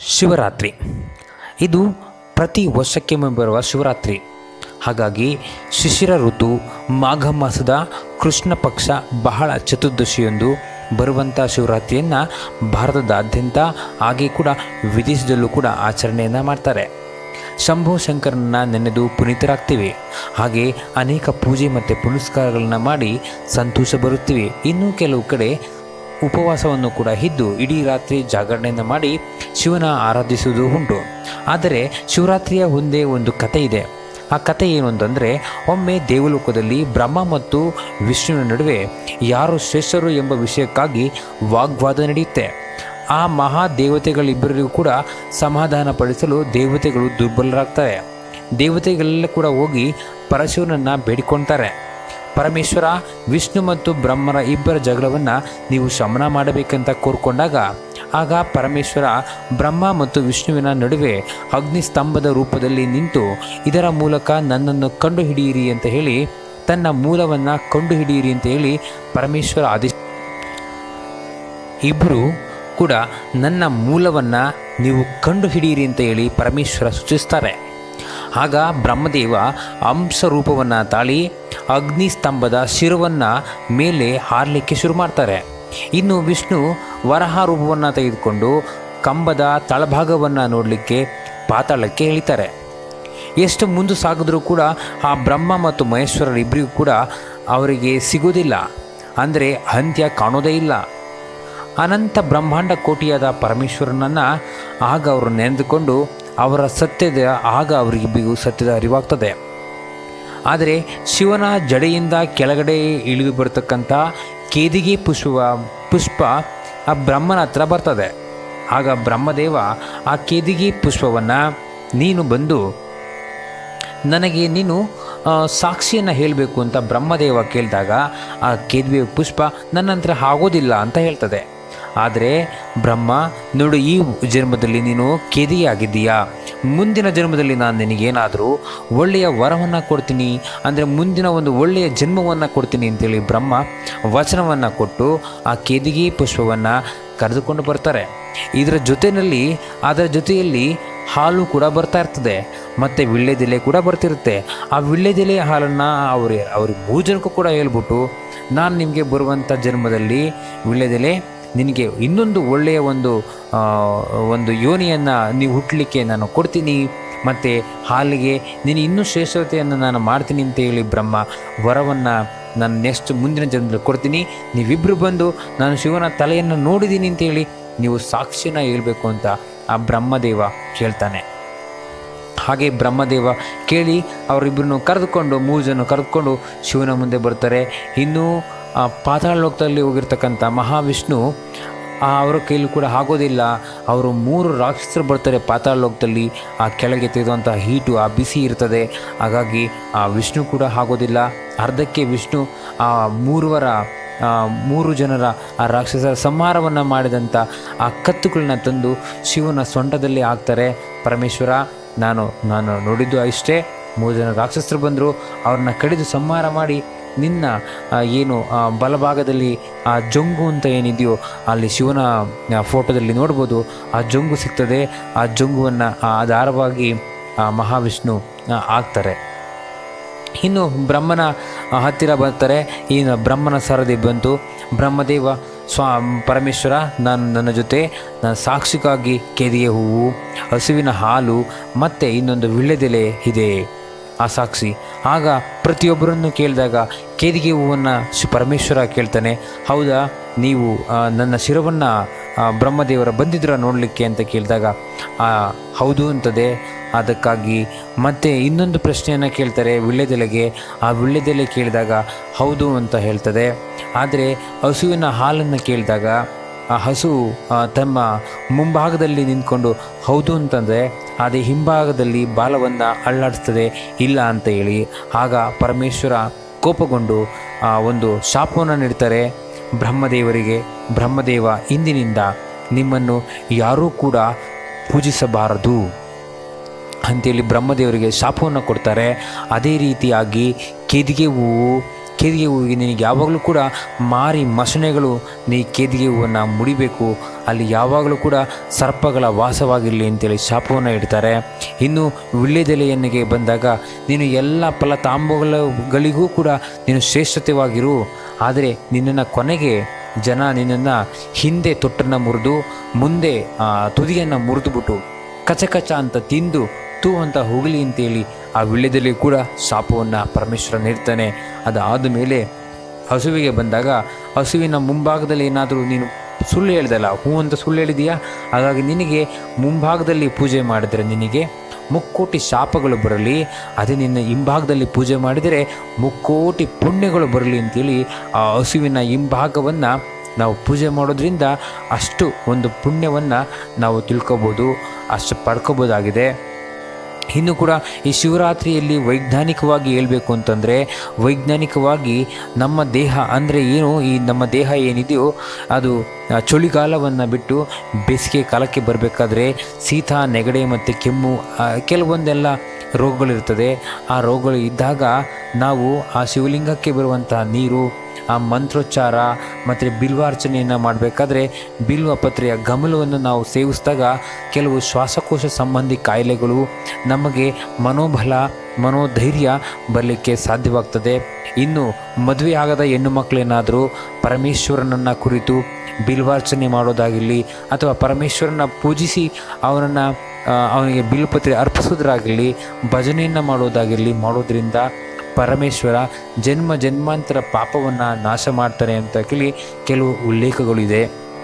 ಶಿವರಾತ್ರಿ ಇದು ಪ್ರತಿ ವರ್ಷಕ್ಕೊಮ್ಮೆ ಬರುವ ಶಿವರಾತ್ರಿ ಹಾಗಾಗಿ ಶಿಶಿರ ಋತು ಮಾಘ ಮಾಸದ ಕೃಷ್ಣ ಪಕ್ಷ ಬಹಳ ಚತುರ್ದಶಿಯೊಂದು ಬರುವಂಥ ಶಿವರಾತ್ರಿಯನ್ನು ಭಾರತದಾದ್ಯಂತ ಹಾಗೆ ಕೂಡ ವಿದೇಶದಲ್ಲೂ ಕೂಡ ಆಚರಣೆಯನ್ನು ಮಾಡ್ತಾರೆ ಶಂಭು ಶಂಕರನ್ನ ನೆನೆದು ಪುನೀತರಾಗ್ತೀವಿ ಹಾಗೆ ಅನೇಕ ಪೂಜೆ ಮತ್ತು ಪುನಸ್ಕಾರಗಳನ್ನ ಮಾಡಿ ಸಂತೋಷ ಬರುತ್ತೀವಿ ಇನ್ನೂ ಕೆಲವು ಕಡೆ ಉಪವಾಸವನ್ನು ಕೂಡ ಇದ್ದು ಇಡೀ ರಾತ್ರಿ ಜಾಗರಣೆಯನ್ನು ಮಾಡಿ ಶಿವನ ಆರಾಧಿಸುವುದು ಉಂಟು ಆದರೆ ಶಿವರಾತ್ರಿಯ ಒಂದೇ ಒಂದು ಕತೆ ಇದೆ ಆ ಕತೆ ಏನು ಅಂತಂದರೆ ಒಮ್ಮೆ ದೇವಲೋಕದಲ್ಲಿ ಬ್ರಹ್ಮ ಮತ್ತು ವಿಷ್ಣುವಿನ ನಡುವೆ ಯಾರು ಶ್ರೇಷ್ಠರು ಎಂಬ ವಿಷಯಕ್ಕಾಗಿ ವಾಗ್ವಾದ ನಡೆಯುತ್ತೆ ಆ ಮಹಾ ದೇವತೆಗಳಿಬ್ಬರಿಗೂ ಕೂಡ ಸಮಾಧಾನ ಪಡಿಸಲು ದೇವತೆಗಳು ದುರ್ಬಲರಾಗ್ತಾರೆ ದೇವತೆಗಳೆಲ್ಲ ಕೂಡ ಹೋಗಿ ಪರಶಿವನನ್ನು ಬೇಡಿಕೊಳ್ತಾರೆ ಪರಮೇಶ್ವರ ವಿಷ್ಣು ಮತ್ತು ಬ್ರಹ್ಮರ ಇಬ್ಬರ ಜಗಳವನ್ನು ನೀವು ಶಮನ ಮಾಡಬೇಕಂತ ಕೋರ್ಕೊಂಡಾಗ ಆಗ ಪರಮೇಶ್ವರ ಬ್ರಹ್ಮ ಮತ್ತು ವಿಷ್ಣುವಿನ ನಡುವೆ ಅಗ್ನಿಸ್ತಂಭದ ರೂಪದಲ್ಲಿ ನಿಂತು ಇದರ ಮೂಲಕ ನನ್ನನ್ನು ಕಂಡುಹಿಡಿಯಿರಿ ಅಂತ ಹೇಳಿ ತನ್ನ ಮೂಲವನ್ನು ಕಂಡುಹಿಡಿಯಿರಿ ಅಂತ ಹೇಳಿ ಪರಮೇಶ್ವರ ಆದೇಶ ಇಬ್ಬರು ಕೂಡ ನನ್ನ ಮೂಲವನ್ನು ನೀವು ಕಂಡುಹಿಡಿಯಿರಿ ಅಂತ ಹೇಳಿ ಪರಮೇಶ್ವರ ಸೂಚಿಸ್ತಾರೆ ಆಗ ಬ್ರಹ್ಮದೇವ ಅಂಶ ರೂಪವನ್ನು ತಾಳಿ ಅಗ್ನಿ ಸ್ತಂಭದ ಶಿರವನ್ನು ಮೇಲೆ ಹಾರಲಿಕ್ಕೆ ಶುರು ಮಾಡ್ತಾರೆ ಇನ್ನು ವಿಷ್ಣು ವರಹ ರೂಪವನ್ನು ತೆಗೆದುಕೊಂಡು ಕಂಬದ ತಳಭಾಗವನ್ನು ನೋಡಲಿಕ್ಕೆ ಪಾತಾಳಕ್ಕೆ ಇಳಿತಾರೆ ಎಷ್ಟು ಮುಂದೆ ಸಾಗಿದ್ರೂ ಕೂಡ ಆ ಬ್ರಹ್ಮ ಮತ್ತು ಮಹೇಶ್ವರರಿಬ್ಬರಿಗೂ ಕೂಡ ಅವರಿಗೆ ಸಿಗೋದಿಲ್ಲ ಅಂದರೆ ಅಂತ್ಯ ಕಾಣೋದೇ ಇಲ್ಲ ಅನಂತ ಬ್ರಹ್ಮಾಂಡ ಕೋಟಿಯಾದ ಪರಮೇಶ್ವರನನ್ನು ಆಗ ಅವರು ನೆನೆದುಕೊಂಡು ಅವರ ಸತ್ಯದ ಆಗ ಅವರಿಗಿಬ್ಬರಿಗೂ ಸತ್ಯದ ಅರಿವಾಗ್ತದೆ ಆದರೆ ಶಿವನ ಜಡೆಯಿಂದ ಕೆಳಗಡೆ ಇಳಿದು ಬರತಕ್ಕಂಥ ಕೇದಿಗೆ ಪುಷ್ಪ ಪುಷ್ಪ ಆ ಬ್ರಹ್ಮನ ಹತ್ರ ಬರ್ತದೆ ಆಗ ಬ್ರಹ್ಮದೇವ ಆ ಕೇದಿಗೆ ಪುಷ್ಪವನ್ನು ನೀನು ಬಂದು ನನಗೆ ನೀನು ಸಾಕ್ಷಿಯನ್ನು ಹೇಳಬೇಕು ಅಂತ ಬ್ರಹ್ಮದೇವ ಕೇಳಿದಾಗ ಆ ಕೇದ್ವೆ ಪುಷ್ಪ ನನ್ನ ಹತ್ರ ಆಗೋದಿಲ್ಲ ಅಂತ ಹೇಳ್ತದೆ ಆದರೆ ಬ್ರಹ್ಮ ನೋಡು ಈ ಜನ್ಮದಲ್ಲಿ ನೀನು ಕೇದಿಯಾಗಿದ್ದೀಯಾ ಮುಂದಿನ ಜನ್ಮದಲ್ಲಿ ನಾನು ನಿನಗೇನಾದರೂ ಒಳ್ಳೆಯ ವರವನ್ನು ಕೊಡ್ತೀನಿ ಅಂದರೆ ಮುಂದಿನ ಒಂದು ಒಳ್ಳೆಯ ಜನ್ಮವನ್ನು ಕೊಡ್ತೀನಿ ಅಂತೇಳಿ ಬ್ರಹ್ಮ ವಚನವನ್ನು ಕೊಟ್ಟು ಆ ಕೇದಿಗೆ ಪುಷ್ಪವನ್ನು ಕರೆದುಕೊಂಡು ಬರ್ತಾರೆ ಇದರ ಜೊತೆಯಲ್ಲಿ ಅದರ ಜೊತೆಯಲ್ಲಿ ಹಾಲು ಕೂಡ ಬರ್ತಾ ಇರ್ತದೆ ಮತ್ತು ವಿಳ್ಳೆದೆಲೆ ಕೂಡ ಬರ್ತಿರುತ್ತೆ ಆ ವಿಳ್ಳೆದೆಲೆ ಹಾಲನ್ನು ಅವ್ರ ಅವ್ರಿಗೆ ಮೂರು ಜನಕ್ಕೂ ಕೂಡ ಹೇಳ್ಬಿಟ್ಟು ನಾನು ನಿಮಗೆ ಬರುವಂಥ ಜನ್ಮದಲ್ಲಿ ವಿಳ್ಳೆದೆಲೆ ನಿನಗೆ ಇನ್ನೊಂದು ಒಳ್ಳೆಯ ಒಂದು ಒಂದು ಯೋನಿಯನ್ನು ನೀವು ಹುಟ್ಟಲಿಕ್ಕೆ ನಾನು ಕೊಡ್ತೀನಿ ಮತ್ತು ಹಾಲಿಗೆ ನೀನು ಇನ್ನೂ ಶ್ರೇಷ್ಠತೆಯನ್ನು ನಾನು ಮಾಡ್ತೀನಿ ಅಂತ ಹೇಳಿ ಬ್ರಹ್ಮ ವರವನ್ನು ನಾನು ನೆಕ್ಸ್ಟ್ ಮುಂದಿನ ಜನ್ಮದಲ್ಲಿ ಕೊಡ್ತೀನಿ ನೀವಿಬ್ಬರು ಬಂದು ನಾನು ಶಿವನ ತಲೆಯನ್ನು ನೋಡಿದ್ದೀನಿ ಅಂತೇಳಿ ನೀವು ಸಾಕ್ಷಿನ ಹೇಳ್ಬೇಕು ಅಂತ ಆ ಬ್ರಹ್ಮದೇವ ಕೇಳ್ತಾನೆ ಹಾಗೆ ಬ್ರಹ್ಮದೇವ ಕೇಳಿ ಅವರಿಬ್ಬರನ್ನು ಕರೆದುಕೊಂಡು ಮೂರು ಜನ ಕರೆದುಕೊಂಡು ಶಿವನ ಮುಂದೆ ಬರ್ತಾರೆ ಇನ್ನೂ ಪಾತಾಳ ಲೋಕದಲ್ಲಿ ಹೋಗಿರ್ತಕ್ಕಂಥ ಮಹಾವಿಷ್ಣು ಅವರ ಕೈಲಿ ಕೂಡ ಆಗೋದಿಲ್ಲ ಅವರು ಮೂರು ರಾಕ್ಷಸರು ಬರ್ತಾರೆ ಪಾತಾಳ ಲೋಕದಲ್ಲಿ ಆ ಕೆಳಗೆ ತೆಗೆದುವಂಥ ಹೀಟು ಆ ಬಿಸಿ ಇರ್ತದೆ ಹಾಗಾಗಿ ಆ ವಿಷ್ಣು ಕೂಡ ಆಗೋದಿಲ್ಲ ಅರ್ಧಕ್ಕೆ ವಿಷ್ಣು ಆ ಮೂರುವರ ಮೂರು ಜನರ ಆ ರಾಕ್ಷಸರ ಸಂಹಾರವನ್ನು ಮಾಡಿದಂಥ ಆ ಕತ್ತುಗಳನ್ನ ತಂದು ಶಿವನ ಸೊಂಟದಲ್ಲಿ ಹಾಕ್ತಾರೆ ಪರಮೇಶ್ವರ ನಾನು ನಾನು ನೋಡಿದ್ದು ಇಷ್ಟೇ ಮೂರು ಜನ ರಾಕ್ಷಸರು ಬಂದರು ಅವ್ರನ್ನ ಕಡಿದು ಸಂಹಾರ ಮಾಡಿ ನಿನ್ನ ಏನು ಬಲಭಾಗದಲ್ಲಿ ಆ ಜೊಂಗು ಅಂತ ಏನಿದೆಯೋ ಅಲ್ಲಿ ಶಿವನ ಫೋಟೋದಲ್ಲಿ ನೋಡ್ಬೋದು ಆ ಜೊಂಗು ಸಿಗ್ತದೆ ಆ ಜೊಂಗುವನ್ನು ಆಧಾರವಾಗಿ ಆ ಮಹಾವಿಷ್ಣು ಆಗ್ತಾರೆ ಇನ್ನು ಬ್ರಹ್ಮನ ಹತ್ತಿರ ಬರ್ತಾರೆ ಇನ್ನು ಬ್ರಹ್ಮನ ಸರದಿ ಬಂತು ಬ್ರಹ್ಮದೇವ ಸ್ವಾ ಪರಮೇಶ್ವರ ನಾನು ನನ್ನ ಜೊತೆ ನಾನು ಸಾಕ್ಷಿಗಾಗಿ ಕೆದಿಗೆ ಹೂವು ಹಸುವಿನ ಹಾಲು ಮತ್ತು ಇನ್ನೊಂದು ವಿಳ್ಳೆದೆಲೆ ಇದೆ ಆ ಸಾಕ್ಷಿ ಆಗ ಪ್ರತಿಯೊಬ್ಬರನ್ನು ಕೇಳಿದಾಗ ಕೇದಿಗೆ ಹೂವನ್ನು ಶಿ ಪರಮೇಶ್ವರ ಕೇಳ್ತಾನೆ ಹೌದಾ ನೀವು ನನ್ನ ಶಿರವನ್ನು ಬ್ರಹ್ಮದೇವರ ಬಂದಿದ್ರ ನೋಡಲಿಕ್ಕೆ ಅಂತ ಕೇಳಿದಾಗ ಹೌದು ಅಂತದೆ ಅದಕ್ಕಾಗಿ ಮತ್ತೆ ಇನ್ನೊಂದು ಪ್ರಶ್ನೆಯನ್ನು ಕೇಳ್ತಾರೆ ವಿಳ್ಳೆದೆಲೆಗೆ ಆ ವಿಳ್ಳೆದೆಲೆ ಕೇಳಿದಾಗ ಹೌದು ಅಂತ ಹೇಳ್ತದೆ ಆದರೆ ಹಸುವಿನ ಹಾಲನ್ನು ಕೇಳಿದಾಗ ಆ ಹಸು ತಮ್ಮ ಮುಂಭಾಗದಲ್ಲಿ ನಿಂತ್ಕೊಂಡು ಹೌದು ಅಂತಂದರೆ ಅದೇ ಹಿಂಭಾಗದಲ್ಲಿ ಬಾಲವನ್ನು ಅಳ್ಳಾಡಿಸ್ತದೆ ಇಲ್ಲ ಅಂತ ಹೇಳಿ ಆಗ ಪರಮೇಶ್ವರ ಕೋಪಗೊಂಡು ಒಂದು ಶಾಪವನ್ನು ನೀಡ್ತಾರೆ ಬ್ರಹ್ಮದೇವರಿಗೆ ಬ್ರಹ್ಮದೇವ ಇಂದಿನಿಂದ ನಿಮ್ಮನ್ನು ಯಾರೂ ಕೂಡ ಪೂಜಿಸಬಾರದು ಅಂತೇಳಿ ಬ್ರಹ್ಮದೇವರಿಗೆ ಶಾಪವನ್ನು ಕೊಡ್ತಾರೆ ಅದೇ ರೀತಿಯಾಗಿ ಕೇದಿಗೆ ಹೂವು ಕೇದಿಗೆ ಹೂವಿಗೆ ನಿನಗೆ ಯಾವಾಗಲೂ ಕೂಡ ಮಾರಿ ಮಸಣೆಗಳು ನೀ ಕೇದಿಗೆ ಹೂವನ್ನು ಮುಡಿಬೇಕು ಅಲ್ಲಿ ಯಾವಾಗಲೂ ಕೂಡ ಸರ್ಪಗಳ ವಾಸವಾಗಿರಲಿ ಅಂತೇಳಿ ಶಾಪವನ್ನು ಇಡ್ತಾರೆ ಇನ್ನು ವಿಳ್ಯದೆಲೆಯನ್ನಿಗೆ ಬಂದಾಗ ನೀನು ಎಲ್ಲ ಫಲತಾಂಬಗಳಿಗೂ ಕೂಡ ನೀನು ಶ್ರೇಷ್ಠತೆವಾಗಿರು ಆದರೆ ನಿನ್ನನ್ನು ಕೊನೆಗೆ ಜನ ನಿನ್ನನ್ನು ಹಿಂದೆ ತೊಟ್ಟನ್ನು ಮುರಿದು ಮುಂದೆ ಆ, ತುದಿಯನ್ನು ಮುರಿದುಬಿಟ್ಟು ಕಚ ಕಚ ಅಂತ ತಿಂದು ತೂ ಅಂತ ಹೋಗಲಿ ಅಂತೇಳಿ ಆ ವಿಳ್ಯದಲ್ಲಿ ಕೂಡ ಶಾಪವನ್ನು ಪರಮೇಶ್ವರ ನೀಡ್ತಾನೆ ಅದಾದ ಮೇಲೆ ಹಸುವಿಗೆ ಬಂದಾಗ ಹಸುವಿನ ಮುಂಭಾಗದಲ್ಲಿ ಏನಾದರೂ ನೀನು ಸುಳ್ಳು ಹೇಳ್ದಲ್ಲ ಹೂ ಅಂತ ಸುಳ್ಳು ಹೇಳಿದೀಯಾ ಹಾಗಾಗಿ ನಿನಗೆ ಮುಂಭಾಗದಲ್ಲಿ ಪೂಜೆ ಮಾಡಿದರೆ ನಿನಗೆ ಮುಕ್ಕೋಟಿ ಶಾಪಗಳು ಬರಲಿ ಅದೇ ನಿನ್ನ ಹಿಂಭಾಗದಲ್ಲಿ ಪೂಜೆ ಮಾಡಿದರೆ ಮುಕ್ಕೋಟಿ ಪುಣ್ಯಗಳು ಬರಲಿ ಅಂತೇಳಿ ಆ ಹಸುವಿನ ಹಿಂಭಾಗವನ್ನು ನಾವು ಪೂಜೆ ಮಾಡೋದ್ರಿಂದ ಅಷ್ಟು ಒಂದು ಪುಣ್ಯವನ್ನು ನಾವು ತಿಳ್ಕೊಬೋದು ಅಷ್ಟು ಪಡ್ಕೋಬೋದಾಗಿದೆ ಇನ್ನು ಕೂಡ ಈ ಶಿವರಾತ್ರಿಯಲ್ಲಿ ವೈಜ್ಞಾನಿಕವಾಗಿ ಹೇಳಬೇಕು ಅಂತಂದರೆ ವೈಜ್ಞಾನಿಕವಾಗಿ ನಮ್ಮ ದೇಹ ಅಂದರೆ ಏನು ಈ ನಮ್ಮ ದೇಹ ಏನಿದೆಯೋ ಅದು ಆ, ಚಳಿಗಾಲವನ್ನು ಬಿಟ್ಟು ಬೇಸಿಗೆ ಕಾಲಕ್ಕೆ ಬರಬೇಕಾದ್ರೆ ಶೀತ ನೆಗಡೆ ಮತ್ತು ಕೆಮ್ಮು ಆ, ಕೆಲವೊಂದೆಲ್ಲ ರೋಗಗಳಿರ್ತದೆ ಆ ರೋಗಗಳು ಇದ್ದಾಗ ನಾವು ಆ ಶಿವಲಿಂಗಕ್ಕೆ ಬರುವಂತಹ ನೀರು ಆ ಮಂತ್ರೋಚ್ಚಾರ ಮತ್ತು ಬಿಲ್ವಾರ್ಚನೆಯನ್ನು ಮಾಡಬೇಕಾದ್ರೆ ಬಿಲ್ವ ಪತ್ರೆಯ ಗಮಲವನ್ನು ನಾವು ಸೇವಿಸಿದಾಗ ಕೆಲವು ಶ್ವಾಸಕೋಶ ಸಂಬಂಧಿ ಕಾಯಿಲೆಗಳು ನಮಗೆ ಮನೋಬಲ ಮನೋಧೈರ್ಯ ಬರಲಿಕ್ಕೆ ಸಾಧ್ಯವಾಗ್ತದೆ ಇನ್ನು ಮದುವೆ ಆಗದ ಹೆಣ್ಣು ಮಕ್ಕಳೇನಾದರೂ ಪರಮೇಶ್ವರನನ್ನು ಕುರಿತು ಬಿಲ್ವಾರ್ಚನೆ ಮಾಡೋದಾಗಿರಲಿ ಅಥವಾ ಪರಮೇಶ್ವರನ ಪೂಜಿಸಿ ಅವನನ್ನು ಅವನಿಗೆ ಬಿಲ್ಪತ್ರೆ ಅರ್ಪಿಸೋದ್ರಾಗಿರಲಿ ಭಜನೆಯನ್ನು ಮಾಡೋದಾಗಿರಲಿ ಮಾಡೋದ್ರಿಂದ ಪರಮೇಶ್ವರ ಜನ್ಮ ಜನ್ಮಾಂತರ ಪಾಪವನ್ನು ನಾಶ ಮಾಡ್ತಾನೆ ಅಂತ ಕೇಳಿ ಕೆಲವು ಉಲ್ಲೇಖಗಳಿದೆ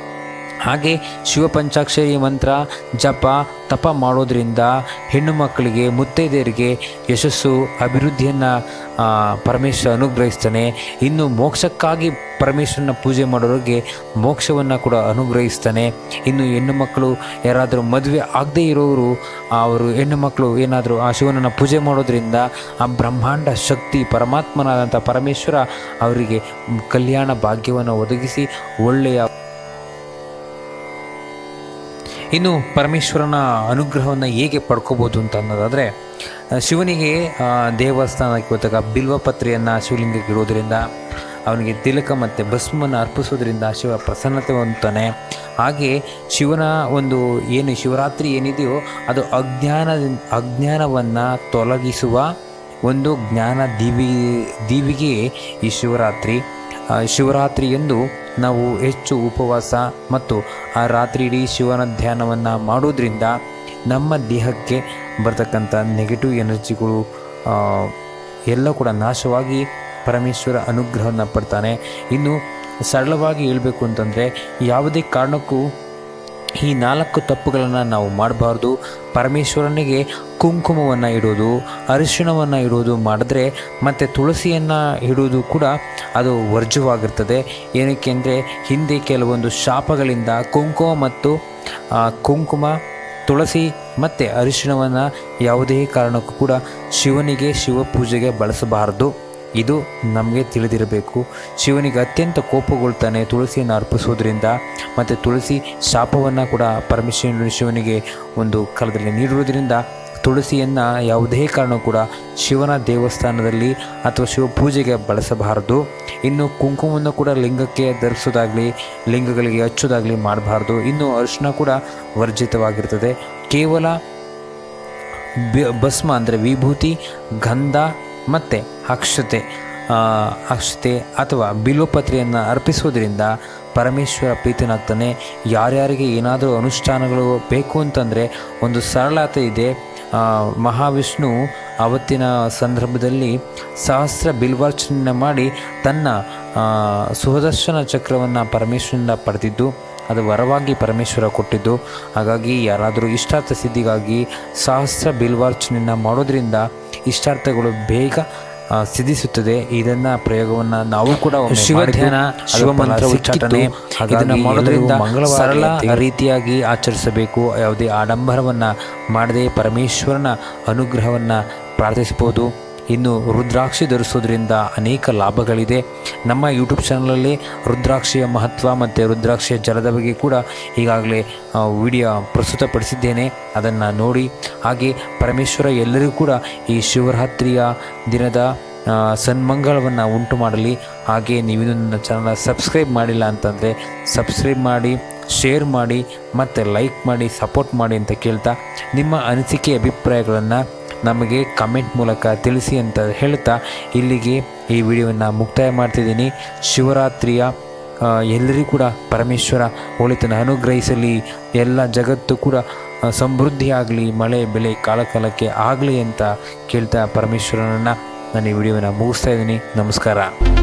ಹಾಗೆ ಶಿವಪಂಚಾಕ್ಷರಿ ಮಂತ್ರ ಜಪ ತಪ ಮಾಡೋದ್ರಿಂದ ಹೆಣ್ಣು ಮಕ್ಕಳಿಗೆ ಮುತ್ತೈದೆಯರಿಗೆ ಯಶಸ್ಸು ಅಭಿವೃದ್ಧಿಯನ್ನು ಪರಮೇಶ್ವರ ಅನುಗ್ರಹಿಸ್ತಾನೆ ಇನ್ನು ಮೋಕ್ಷಕ್ಕಾಗಿ ಪರಮೇಶ್ವರನ ಪೂಜೆ ಮಾಡೋರಿಗೆ ಮೋಕ್ಷವನ್ನು ಕೂಡ ಅನುಗ್ರಹಿಸ್ತಾನೆ ಇನ್ನು ಹೆಣ್ಣು ಮಕ್ಕಳು ಯಾರಾದರೂ ಮದುವೆ ಆಗದೇ ಇರೋರು ಅವರು ಹೆಣ್ಣು ಮಕ್ಕಳು ಏನಾದರೂ ಆ ಶಿವನನ್ನು ಪೂಜೆ ಮಾಡೋದ್ರಿಂದ ಆ ಬ್ರಹ್ಮಾಂಡ ಶಕ್ತಿ ಪರಮಾತ್ಮನಾದಂಥ ಪರಮೇಶ್ವರ ಅವರಿಗೆ ಕಲ್ಯಾಣ ಭಾಗ್ಯವನ್ನು ಒದಗಿಸಿ ಒಳ್ಳೆಯ ಇನ್ನು ಪರಮೇಶ್ವರನ ಅನುಗ್ರಹವನ್ನು ಹೇಗೆ ಪಡ್ಕೋಬೋದು ಅಂತ ಅನ್ನೋದಾದರೆ ಆ, ಶಿವನಿಗೆ ಆ, ದೇವಸ್ಥಾನಕ್ಕೆ ಹೋದಾಗ ಬಿಲ್ವಪತ್ರೆಯನ್ನು ಶಿವಲಿಂಗಕ್ಕೆ ಇಡೋದ್ರಿಂದ ಅವನಿಗೆ ತಿಲಕ ಮತ್ತು ಭಸ್ಮವನ್ನು ಅರ್ಪಿಸೋದ್ರಿಂದ ಶಿವ ಪ್ರಸನ್ನತೆ ಹೊಂದುತ್ತಾನೆ ಹಾಗೆ ಶಿವನ ಒಂದು ಏನು ಶಿವರಾತ್ರಿ ಏನಿದೆಯೋ ಅದು ಅಜ್ಞಾನ ಅಜ್ಞಾನವನ್ನು ತೊಲಗಿಸುವ ಒಂದು ಜ್ಞಾನ ದೀವಿ ದೀವಿಗೆ ಈ ಶಿವರಾತ್ರಿ ಆ, ಶಿವರಾತ್ರಿಯಂದು ನಾವು ಹೆಚ್ಚು ಉಪವಾಸ ಮತ್ತು ಆ ರಾತ್ರಿ ಇಡೀ ಶಿವನ ಧ್ಯಾನವನ್ನು ಮಾಡೋದ್ರಿಂದ ನಮ್ಮ ದೇಹಕ್ಕೆ ಬರ್ತಕ್ಕಂಥ ನೆಗೆಟಿವ್ ಎನರ್ಜಿಗಳು ಆ, ಎಲ್ಲ ಕೂಡ ನಾಶವಾಗಿ ಪರಮೇಶ್ವರ ಅನುಗ್ರಹವನ್ನು ಪಡ್ತಾನೆ ಇನ್ನು ಸರಳವಾಗಿ ಹೇಳಬೇಕು ಅಂತಂದರೆ ಯಾವುದೇ ಕಾರಣಕ್ಕೂ ಈ ನಾಲ್ಕು ತಪ್ಪುಗಳನ್ನು ನಾವು ಮಾಡಬಾರ್ದು ಪರಮೇಶ್ವರನಿಗೆ ಕುಂಕುಮವನ್ನು ಇಡೋದು ಅರಿಶಿಣವನ್ನು ಇಡೋದು ಮಾಡಿದ್ರೆ ಮತ್ತು ತುಳಸಿಯನ್ನು ಇಡೋದು ಕೂಡ ಅದು ವರ್ಜವಾಗಿರ್ತದೆ ಏನಕ್ಕೆ ಅಂದರೆ ಹಿಂದೆ ಕೆಲವೊಂದು ಶಾಪಗಳಿಂದ ಕುಂಕುಮ ಮತ್ತು ಆ, ಕುಂಕುಮ ತುಳಸಿ ಮತ್ತು ಅರಿಶಿಣವನ್ನು ಯಾವುದೇ ಕಾರಣಕ್ಕೂ ಕೂಡ ಶಿವನಿಗೆ ಶಿವ ಪೂಜೆಗೆ ಬಳಸಬಾರದು ಇದು ನಮಗೆ ತಿಳಿದಿರಬೇಕು ಶಿವನಿಗೆ ಅತ್ಯಂತ ಕೋಪಗೊಳ್ತಾನೆ ತುಳಸಿಯನ್ನು ಅರ್ಪಿಸೋದ್ರಿಂದ ಮತ್ತು ತುಳಸಿ ಶಾಪವನ್ನು ಕೂಡ ಪರಮೇಶ್ವರ ಶಿವನಿಗೆ ಒಂದು ಕಾಲದಲ್ಲಿ ನೀಡುವುದರಿಂದ ತುಳಸಿಯನ್ನು ಯಾವುದೇ ಕಾರಣ ಕೂಡ ಶಿವನ ದೇವಸ್ಥಾನದಲ್ಲಿ ಅಥವಾ ಶಿವ ಪೂಜೆಗೆ ಬಳಸಬಾರದು ಇನ್ನು ಕುಂಕುಮವನ್ನು ಕೂಡ ಲಿಂಗಕ್ಕೆ ಧರಿಸೋದಾಗಲಿ ಲಿಂಗಗಳಿಗೆ ಹಚ್ಚೋದಾಗಲಿ ಮಾಡಬಾರ್ದು ಇನ್ನು ಅರಿಶಿನ ಕೂಡ ವರ್ಜಿತವಾಗಿರ್ತದೆ ಕೇವಲ ಬಿ- ಭಸ್ಮ ಅಂದರೆ ವಿಭೂತಿ ಗಂಧ ಮತ್ತು ಅಕ್ಷತೆ ಆ, ಅಕ್ಷತೆ ಅಥವಾ ಬಿಲ್ವಪತ್ರೆಯನ್ನು ಅರ್ಪಿಸೋದ್ರಿಂದ ಪರಮೇಶ್ವರ ಪ್ರೀತನಾಗ್ತಾನೆ ಯಾರ್ಯಾರಿಗೆ ಏನಾದರೂ ಅನುಷ್ಠಾನಗಳು ಬೇಕು ಅಂತಂದರೆ ಒಂದು ಸರಳತೆ ಇದೆ ಆ, ಮಹಾವಿಷ್ಣು ಅವತ್ತಿನ ಸಂದರ್ಭದಲ್ಲಿ ಸಹಸ್ರ ಬಿಲ್ವಾರ್ಚನೆ ಮಾಡಿ ತನ್ನ ಆ, ಸುದರ್ಶನ ಚಕ್ರವನ್ನು ಪರಮೇಶ್ವರನಿಂದ ಪಡೆದಿದ್ದು ಅದು ವರವಾಗಿ ಪರಮೇಶ್ವರ ಕೊಟ್ಟಿದ್ದು ಹಾಗಾಗಿ ಯಾರಾದರೂ ಇಷ್ಟಾರ್ಥ ಸಿದ್ಧಿಗಾಗಿ ಸಹಸ್ರ ಬಿಲ್ವಾರ್ಚನೆಯನ್ನು ಮಾಡೋದ್ರಿಂದ ಇಷ್ಟಾರ್ಥಗಳು ಬೇಗ ಆ, ಸಿದ್ಧಿಸುತ್ತದೆ ಇದನ್ನ ಪ್ರಯೋಗವನ್ನ ನಾವು ಕೂಡ ಒಮ್ಮೆ ಶಿವ ಮಾಡಿದ್ದು. ಧ್ಯಾನ, ಅದು ಶಿವ ಫಲ ಮಂತ್ರ ಸಿಕ್ಕಿತ್ತು. ಉಚ್ಚಾಟನೆ, ಹಾಗಾಗಿ ಇದನ್ನ ಮಾಡೋದ್ರಿಂದ ಎಲ್ಲರೂ ಮಂಗಳವಾರಲಿ ಸರಳ ಅಂತ ರೀತಿಯಾಗಿ ಆಚರಿಸಬೇಕು ಯಾವುದೇ ಆಡಂಬರವನ್ನು ಮಾಡದೆ ಪರಮೇಶ್ವರನ ಅನುಗ್ರಹವನ್ನು ಪ್ರಾರ್ಥಿಸಬಹುದು ಇನ್ನು ರುದ್ರಾಕ್ಷಿ ಧರಿಸೋದ್ರಿಂದ ಅನೇಕ ಲಾಭಗಳಿದೆ ನಮ್ಮ ಯೂಟ್ಯೂಬ್ ಚಾನಲಲ್ಲಿ ರುದ್ರಾಕ್ಷಿಯ ಮಹತ್ವ ಮತ್ತು ರುದ್ರಾಕ್ಷಿಯ ಜಲದ ಬಗ್ಗೆ ಕೂಡ ಈಗಾಗಲೇ ವಿಡಿಯೋ ಪ್ರಸ್ತುತಪಡಿಸಿದ್ದೇನೆ ಅದನ್ನು ನೋಡಿ ಹಾಗೆ ಪರಮೇಶ್ವರ ಎಲ್ಲರಿಗೂ ಕೂಡ ಈ ಶಿವರಾತ್ರಿಯ ದಿನದ ಆ, ಸನ್ಮಂಗಳವನ್ನು ಉಂಟು ಮಾಡಲಿ ಹಾಗೆ ನೀವಿನ್ನೂ ನನ್ನ ಚಾನಲ್ ಸಬ್ಸ್ಕ್ರೈಬ್ ಮಾಡಿಲ್ಲ ಅಂತಂದರೆ ಸಬ್ಸ್ಕ್ರೈಬ್ ಮಾಡಿ ಶೇರ್ ಮಾಡಿ ಮತ್ತು ಲೈಕ್ ಮಾಡಿ ಸಪೋರ್ಟ್ ಮಾಡಿ ಅಂತ ಕೇಳ್ತಾ ನಿಮ್ಮ ಅನಿಸಿಕೆ ಅಭಿಪ್ರಾಯಗಳನ್ನು ನಮಗೆ ಕಮೆಂಟ್ ಮೂಲಕ ತಿಳಿಸಿ ಅಂತ ಹೇಳ್ತಾ ಇಲ್ಲಿಗೆ ಈ ವಿಡಿಯೋವನ್ನು ಮುಕ್ತಾಯ ಮಾಡ್ತಿದ್ದೀನಿ ಶಿವರಾತ್ರಿಯ ಆ, ಎಲ್ಲರಿಗೂ ಕೂಡ ಪರಮೇಶ್ವರ ಒಳಿತನ್ನು ಅನುಗ್ರಹಿಸಲಿ ಎಲ್ಲ ಜಗತ್ತು ಕೂಡ ಆ, ಸಮೃದ್ಧಿಯಾಗಲಿ ಮಳೆ ಬೆಳೆ ಕಾಲಕಾಲಕ್ಕೆ ಆಗಲಿ ಅಂತ ಕೇಳ್ತಾ ಪರಮೇಶ್ವರನನ್ನು ನಾನು ಈ ವಿಡಿಯೋವನ್ನು ಮುಗಿಸ್ತಾ ಇದ್ದೀನಿ ನಮಸ್ಕಾರ